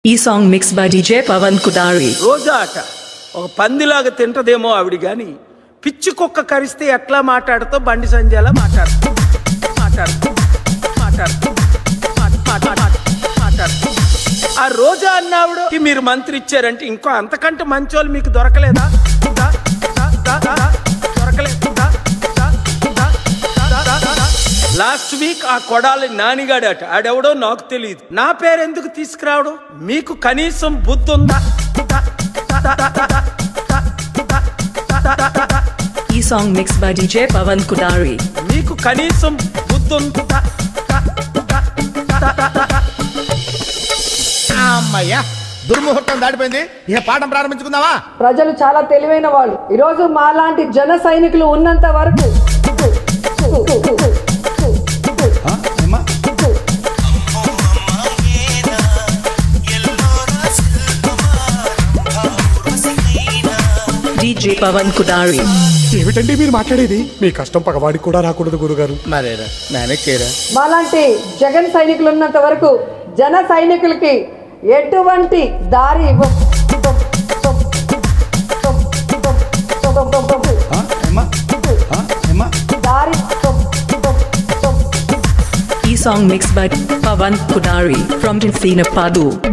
ఈ song mix by DJ Pavan కుదారి రోజా అట ఒక పందిలాగా తింటదేమో ఆవిడ గాని పిచ్చి కుక్క కరిస్తే ఎట్లా మాట్లాడుతో బండి సంజయలా మాట్లాడుతూ మాట్లాడుతూ మాట్లాడుతూ మాట్- మాట్- మాట్- మాట్లాడుతూ ఆ రోజా అన్నావిడ మీరు మంత్రి ఇచ్చారంటే ఇంకో అంతకంటే మంచోళ్ళు మీకు దొరకలేదా దా, దా, దా, దా, దా, దొరకలేదు దా, దా, దా, దా, దా, దా, దా. లాస్ట్ వీక్ ఆ కొడాలి నానిగాడట ఆడెవడో నాకు తెలియదు నా పేరు ఎందుకు తీసుకురావడం మీకు కనీసం బుద్ధి ఉందా దా, దా, దా, దా, దా, దా, దా, దా, దా, దా, దా, దా. ఈ song mix by DJ Pavan కుదారి మీకు కనీసం బుద్ధి ఉందా దా, దా, దా, దా, దా, దా, దా. అమ్మయ్యా దుర్ముహూర్తం దాటిపోయింది ఇక పాఠం ప్రారంభించుకుందామా ప్రజలు చాలా తెలివైన వాళ్ళు ఈరోజు మాలాంటి జన సైనికులు ఉన్నంత వరకు ఏమ్మా? డీజే పవన్ కుదారి ఏమిటండి మీరు మాట్లాడేది మీ కష్టం పగవాడికి కూడా రాకూడదు గురుగారు మరేరా మేనేజ్ చేయరా మాలాంటి జగన్ సైనికులు ఉన్నంత వరకు జన సైనికులకి ఎటువంటి దారి ఇవ్వం ఆ, ఏమ్మా? ఆ, ఏమ్మా? దారి ఈ సాంగ్ మిక్స్ బై పవన్ కుదారి ఫ్రమ్ టిన్సీన పాదు